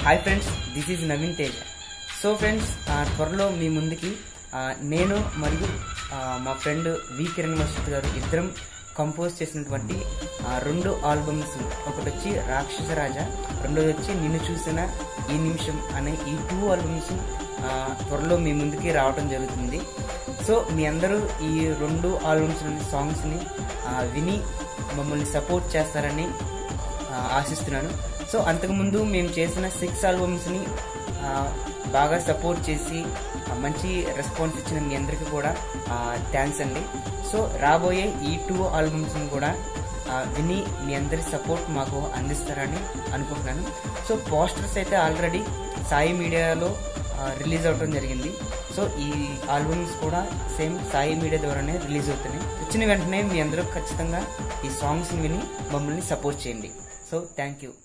hi friends this is Naveen Tej so friends ఆ, త్వరలో మీ ముందుకి ఆ, నేను మరియు ఆ, మా ఫ్రెండ్ వి కిరణ్ మర్షిద్ గారు ఇద్దరం కంపోజ్ చేసినటువంటి ఆ, రెండు ఆల్బమ్స్ ఒకటి వచ్చి రాక్షస రాజా రెండోది వచ్చి నిన్ను చూసిన ఈ నిమిషం అనే ఈ టూ ఆల్బమ్స్ ఆ, త్వరలో మీ ముందుకి రావడం జరుగుతుంది సో మీ అందరూ ఈ రెండు ఆల్బమ్స్ సాంగ్స్ని విని మమ్మల్ని సపోర్ట్ చేస్తారని ఆ, ఆశిస్తున్నాను సో అంతకుముందు మేము చేసిన సిక్స్ ఆల్బమ్స్ని ఆ, బాగా సపోర్ట్ చేసి ఆ, మంచి రెస్పాన్స్ ఇచ్చిన మీ అందరికీ కూడా థ్యాంక్స్ అండి సో రాబోయే ఈ టూ ఆల్బమ్స్ని కూడా ఆ, విని మీ అందరి సపోర్ట్ మాకు అందిస్తారని అనుకుంటున్నాను సో పోస్టర్స్ అయితే ఆల్రెడీ సాయి మీడియాలో రిలీజ్ అవడం జరిగింది సో ఈ ఆల్బమ్స్ కూడా సేమ్ సాయి మీడియా ద్వారానే రిలీజ్ అవుతున్నాయి వచ్చిన వెంటనే మీ అందరూ ఖచ్చితంగా ఈ సాంగ్స్ విని మమ్మల్ని సపోర్ట్ చేయండి సో థ్యాంక్ యూ